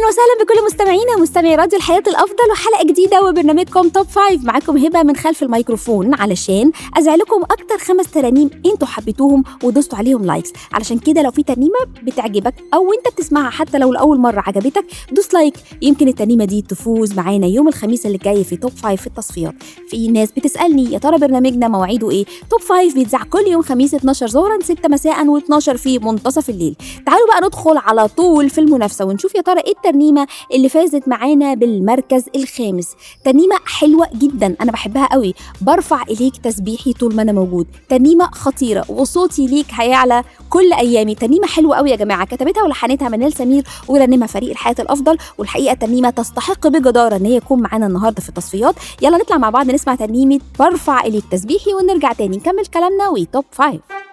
وسهلا بكل مستمعينا مستمعي راديو الحياة الأفضل وحلقة جديدة وبرنامجكم توب فايف معاكم هبة من خلف الميكروفون علشان أزع لكم أكتر خمس ترانيم أنتوا حبيتوهم ودوستوا عليهم لايكس علشان كده لو في ترنيمة بتعجبك أو أنت بتسمعها حتى لو لأول مرة عجبتك دوس لايك يمكن الترنيمة دي تفوز معانا يوم الخميس اللي جاي في توب فايف في التصفيات في ناس بتسألني يا ترى برنامجنا مواعيده إيه توب فايف بيتذاع كل يوم خميس 12 ظهرا 6 مساء و12 في منتصف الليل تعالوا بقى ندخل على طول في المنافسة ونشوف يا ترى إيه الترنيمة اللي فازت معانا بالمركز الخامس ترنيمة حلوة جدا أنا بحبها قوي برفع إليك تسبيحي طول ما أنا موجود ترنيمة خطيرة وصوتي ليك هيعلى كل أيامي ترنيمة حلوة قوي يا جماعة كتبتها ولحنتها منال سمير ورنمها فريق الحياة الأفضل والحقيقة ترنيمة تستحق بجدارة إن هي تكون معانا النهاردة في التصفيات يلا نطلع مع بعض نسمع ترنيمة برفع إليك تسبيحي ونرجع تاني نكمل كلامنا وتوب فايف